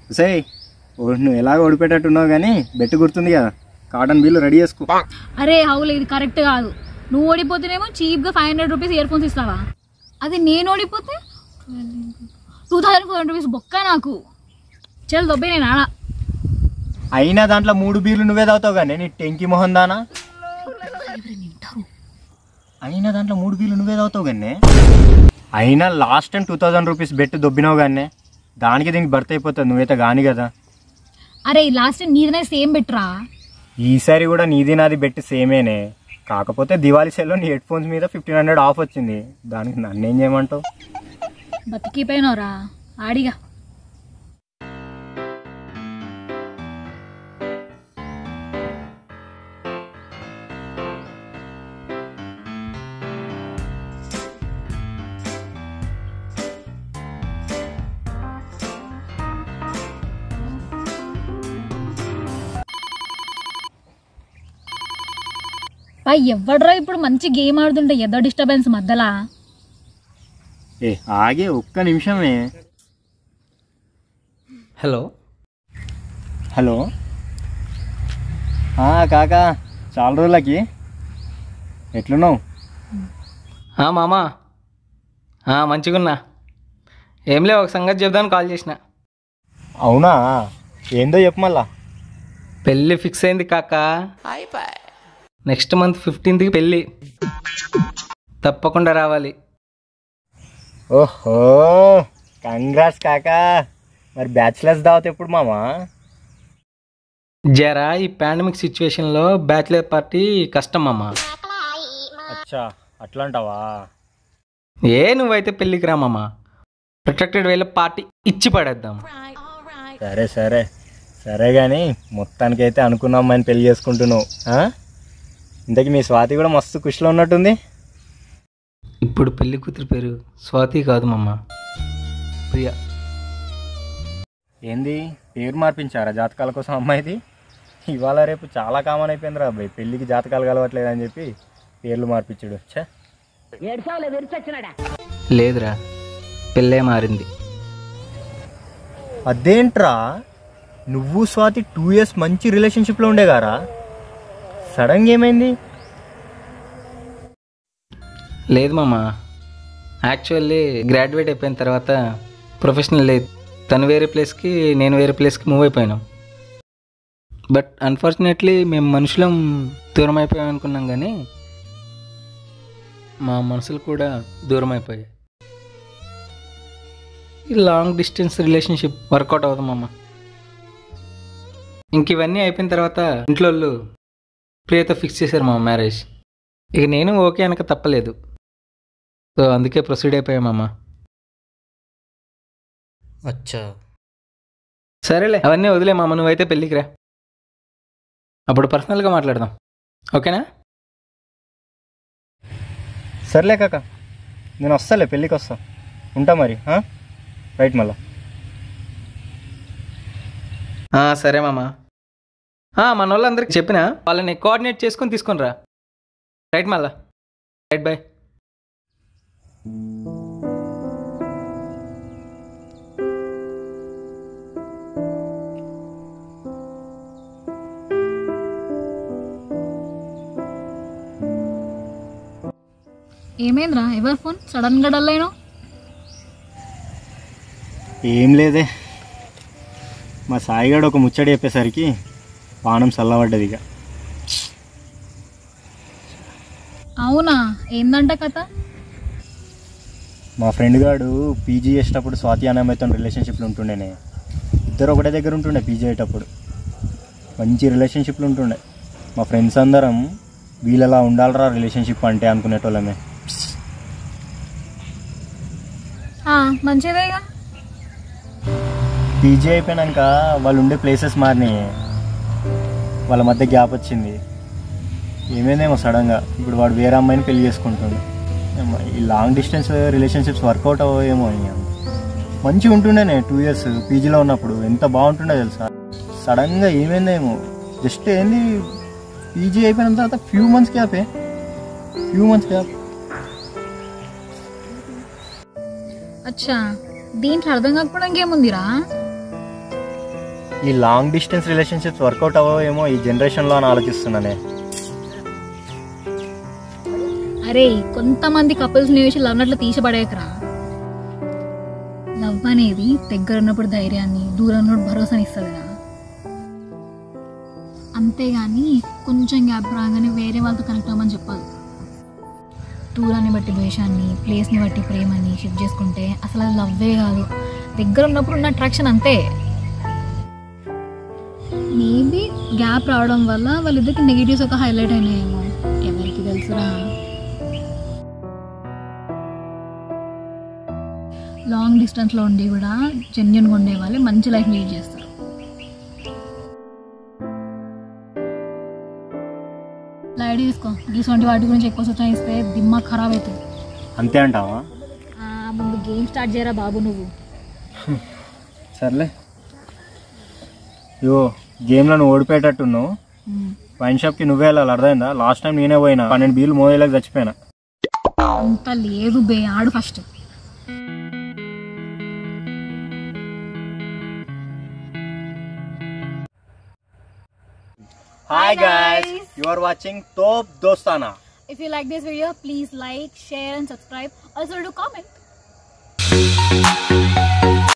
సే నువ్వు ఎలాగ ఓడిపోయేటట్టున్నావు కానీ బెట్టు గుర్తుంది కదా కాటన్ బిల్లు రెడీ చేసుకో అరే హౌలు ఇది కరెక్ట్ కాదు నువ్వు ఓడిపోతేనేమో చీప్గా five hundred rupees earphones ఇస్తావా అది నేను ఓడిపోతే two thousand four hundred rupees బొక్క నాకు చల్ దొబ్బే నేను ఆడా అయినా దాంట్లో మూడు బీర్లు నువ్వే తాగుతావు కానీ నీ టెంకి మొహం దానా అయినా దాంట్లో మూడు బీర్లు నువ్వే తాగుతావు కానీ అయినా last time two thousand rupees bet దొబ్బినావు కానీ దానికి దీనికి భర్త అయిపోతుంది నువ్వైతే గాని కదా అరే లాస్ట్ నీదనే సేమ్ బెట్రా ఈసారి కూడా నీది నాది బెట్ సేమేనే కాకపోతే దివాళీ సెల్లో నీ హెడ్ ఫోన్స్ మీద ఫిఫ్టీన్ హండ్రెడ్ ఆఫ్ వచ్చింది దానికి నన్ను ఏం చేయమంటావు బతికిపోయినవరా ఆడిగా పా ఎవడ్రా ఇప్పుడు మంచి గేమ్ ఆడుతుంటే ఏదో డిస్టర్బెన్స్ మధ్యలా ఏ ఆగే ఒక్క నిమిషమే హలో హలో ఆ, కాకా చాలా రోజులకి ఎట్లున్నావు ఆ, మామా ఆ, మంచిగున్నా ఏం లేవు ఒక సంగతి చెప్దామని కాల్ చేసిన అవునా ఏందో చెప్పు మళ్ళా పెళ్ళి ఫిక్స్ అయింది కాక నెక్స్ట్ మంత్ ఫిఫ్టీన్త్కి పెళ్ళి తప్పకుండా రావాలి ఓహో కంగ్రాట్స్ కాకా మరి బ్యాచిలర్స్ దావత్ ఎప్పుడు మామా జరా ఈ పాండమిక్ సిచ్యువేషన్లో బ్యాచిలర్ పార్టీ కష్టం మామ అచ్చా అట్లాంటావా ఏ నువ్వైతే పెళ్ళికి రా మామ ప్రొటెక్టెడ్ వేలో పార్టీ ఇచ్చి పడేద్దాం సరే సరే సరే కానీ మొత్తానికైతే అనుకున్న అమ్మాయిని పెళ్లి చేసుకుంటున్నావు ఆ? ఇంతకీ మీ స్వాతి కూడా మస్తు ఖుషిలో ఉన్నట్టుంది ఇప్పుడు పెళ్లి కూతురు పేరు స్వాతి కాదు మామ ప్రియా ఏంది పేరు మార్పించారా జాతకాల కోసం అమ్మాయిది ఇవాళ రేపు చాలా కామన్ అయిపోయింది రా అబ్బాయి పెళ్ళికి జాతకాలు కలవట్లేదు అని చెప్పి పేర్లు మార్పించాడు ఛే లేదురా పెళ్ళే మారింది అదేంట్రా నువ్వు స్వాతి టూ ఇయర్స్ మంచి రిలేషన్షిప్లో ఉండేగారా సడన్గా ఏమైంది లేదు మామ యాక్చువల్లీ గ్రాడ్యుయేట్ అయిపోయిన తర్వాత ప్రొఫెషనల్ లేదు తను వేరే ప్లేస్కి నేను వేరే ప్లేస్కి మూవ్ అయిపోయినాం బట్ అన్ఫార్చునేట్లీ మేము మనుషులం దూరం అయిపోయాం అనుకున్నాం కానీ మా మనసులు కూడా దూరం అయిపోయాయి ఈ లాంగ్ డిస్టెన్స్ రిలేషన్షిప్ వర్కౌట్ అవుతాం మామ ఇంక ఇవన్నీ అయిపోయిన తర్వాత ఇంట్లో వాళ్ళు ప్రియతో ఫిక్స్ చేశారు మా మ్యారేజ్ ఇక నేను ఓకే అనక తప్పలేదు సో అందుకే ప్రొసీడ్ అయిపోయామమ్మా అచ్చా సరేలే అవన్నీ వదిలే మామ నువ్వైతే పెళ్ళికి రా అప్పుడు పర్సనల్గా మాట్లాడదాం ఓకేనా సర్లే కాక నేను వస్తాలే పెళ్ళికి వస్తా ఉంటా మరి ఆ? రైట్ మళ్ళా ఆ, సరే మామ ఆ, మన వాళ్ళందరికి చెప్పిన వాళ్ళని కోఆర్డినేట్ చేసుకొని తీసుకొని రా రైట్ మళ్ళా రైట్ బాయ్ ఏమైందిరా ఎవరి ఫోన్ సడన్ గా డల్ అయినావు ఏం లేదే మా సాయిగాడు ఒక ముచ్చడి చెప్పేసరికి పానం చల్లబడ్డది ఇక అవునా ఏందంట కథ మా ఫ్రెండ్ గాడు పీజీ చేసేటప్పుడు స్వాతి అనే అమ్మాయితో రిలేషన్షిప్లో ఉంటుండేనే ఇద్దరు ఒకటే దగ్గర ఉంటుండే పీజీ అయ్యేటప్పుడు మంచి రిలేషన్షిప్లు ఉంటుండే మా ఫ్రెండ్స్ అందరం వీళ్ళలా ఉండాలరా రిలేషన్షిప్ అంటే అనుకునేటోళ్ళమే ఆ, మంచిదేగా పీజీ అయిపోయినాక వాళ్ళు ఉండే ప్లేసెస్ మారినాయి వాళ్ళ మధ్య గ్యాప్ వచ్చింది ఏమైందేమో సడన్గా ఇప్పుడు వాడు వేరే అమ్మాయిని పెళ్లి చేసుకుంటుండే ఏమో ఈ లాంగ్ డిస్టెన్స్ రిలేషన్షిప్స్ వర్కౌట్ అవ్వేమో ఇక. మంచిగా ఉంటుండేనే టూ ఇయర్స్ పీజీలో ఉన్నప్పుడు ఎంత బాగుంటుండే తెలుసా సడన్గా ఏమైందేమో జస్ట్ ఏంది పీజీ అయిపోయిన తర్వాత ఫ్యూ మంత్స్ గ్యాపే ఫ్యూ మంత్స్ గ్యాప్ అచ్చా దీంట్లో అర్థం కాకపోవడం ఏముందిరా ఈ లాంగ్ డిస్టెన్స్ రిలేషన్షిప్స్ వర్కౌట్ అవ్వవేమో ఈ జనరేషన్లో అని ఆలోచిస్తున్నానే అరే కొంతమంది కపుల్స్ ని చూసి లవ్ నట్లు తీసిపడేకరా లవ్ అనేది దగ్గర ఉన్నప్పుడు ధైర్యాన్ని దూరం ఉన్నప్పుడు భరోసాని ఇస్తుందిరా అంతేగాని కొంచెం గ్యాప్ రాగానే వేరే వాళ్ళతో కనెక్ట్ అవ్వమని చెప్పాలి దూరాన్ని బట్టి ద్వేషాన్ని ప్లేస్ని బట్టి ప్రేమని షిఫ్ట్ చేసుకుంటే అసలు అది లవ్వే కాదు దగ్గర ఉన్నప్పుడు ఉన్న అట్రాక్షన్ అంతే మేబీ గ్యాప్ రావడం వల్ల వాళ్ళిద్దరికి నెగిటివ్స్ ఒక హైలైట్ అయినాయేమో ఎవరికి తెలుసురా లాంగ్ డిస్టెన్స్లో ఉండి కూడా జెన్యున్గా ఉండే వాళ్ళే మంచి లైఫ్ లీడ్ చేస్తారు లైట్ తీసుకో ఇటువంటి వాటి గురించి ఎక్కువ సూచన ఇస్తే దిమ్మా ఖరాబ్ అవుతుంది అంతే అంటావా ఆ, ముందు గేమ్ స్టార్ట్ చేయరా బాబు నువ్వు సర్లే ఇగో గేమ్లో నువ్వు ఓడిపోయేటట్టున్నావు వైన్ షాప్కి నువ్వే వెళ్ళాలి అర్థమైందా లాస్ట్ టైం నేనే పోయినా పన్నెండు బీలు మోయేలాగా చచ్చిపోయినా అంత లేదు బే ఆడు first hi guys you are watching top Dostana If you like this video, please like, share, and subscribe. Also, do comment.